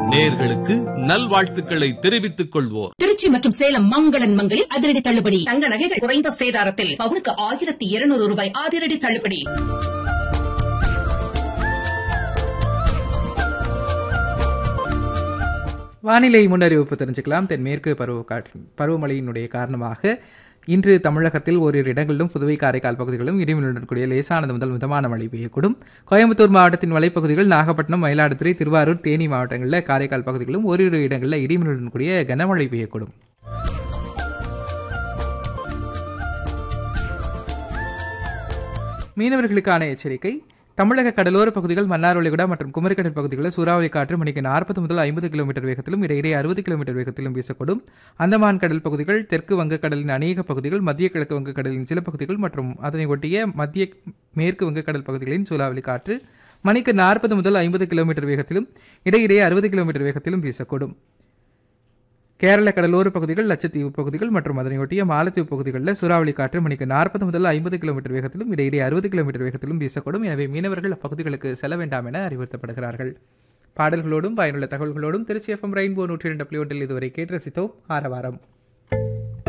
நேர்களுக்கு நல்வாழ்த்துக்களை தெரிவித்துக் கொள்வோர் திருச்சி மற்றும் சேலம் மங்களன் மங்களில் அதிரடி தள்ளுபடி தங்க நகைகள் குறைந்த சேதாரத்தில் பவுனுக்கு ஆயிரத்தி இருநூறு ரூபாய் அதிரடி தள்ளுபடி வானிலை முன்னறிவிப்பு தெரிஞ்சுக்கலாம் தென்மேற்கு பருவ காற்று பருவமழையினுடைய காரணமாக இன்று தமிழகத்தில் ஓரிரு இடங்களிலும் புதுவை காரைக்கால் பகுதிகளிலும் இடிமின்னுடன் கூடிய லேசானது முதல் மிதமான மழை பெய்யக்கூடும் கோயம்புத்தூர் மாவட்டத்தின் மலைப்பகுதிகள் நாகப்பட்டினம் மயிலாடுதுறை திருவாரூர் தேனி மாவட்டங்களில் காரைக்கால் பகுதிகளிலும் ஓரிரு இடங்களில் இடிமின்னுடன் கூடிய கனமழை பெய்யக்கூடும் மீனவர்களுக்கான எச்சரிக்கை தமிழக கடலோர பகுதிகள் மன்னார் வளைகுடா மற்றும் குமரிக்கடல் பகுதிகளில் சூறாவளி காற்று மணிக்கு நாற்பது முதல் ஐம்பது கிலோமீட்டர் வேகத்திலும் இடையிடையே அறுபது கிலோமீட்டர் வேகத்திலும் வீசக்கூடும் அந்தமான் கடல் பகுதிகள் தெற்கு வங்கக்கடலின் அநேக பகுதிகள் மத்திய கிழக்கு வங்கக்கடலின் சில பகுதிகள் மற்றும் அதனை ஒட்டிய மத்திய மேற்கு வங்கக்கடல் பகுதிகளின் சூறாவளி காற்று மணிக்கு நாற்பது முதல் ஐம்பது கிலோமீட்டர் வேகத்திலும் இடையிடையே அறுபது கிலோமீட்டர் வேகத்திலும் வீசக்கூடும் கேரள கடலோர பகுதிகள் லட்சத்தீவு பகுதிகள் மற்றும் அதனையொட்டிய மாலத்தீவு பகுதிகளில் சூறாவளி காற்று மணிக்கு நாற்பது முதல் ஐம்பது கிலோமீட்டர் வேகத்திலும் இடையிடையே அறுபது கிலோமீட்டர் வேகத்திலும் வீசக்கூடும் எனவே மீனவர்கள் அப்பகுதிகளுக்கு செல்ல வேண்டாம் என அறிவுறுத்தப்படுகிறார்கள் பாடல்களோடும் பயனுள்ள தகவல்களோடும் திருச்சி எஃப்எம் ரெயின்போ நூற்றி இரண்டு புள்ளி ஒன்றில் இதுவரை கேட்டு ரசித்தோம் ஆரவாரம்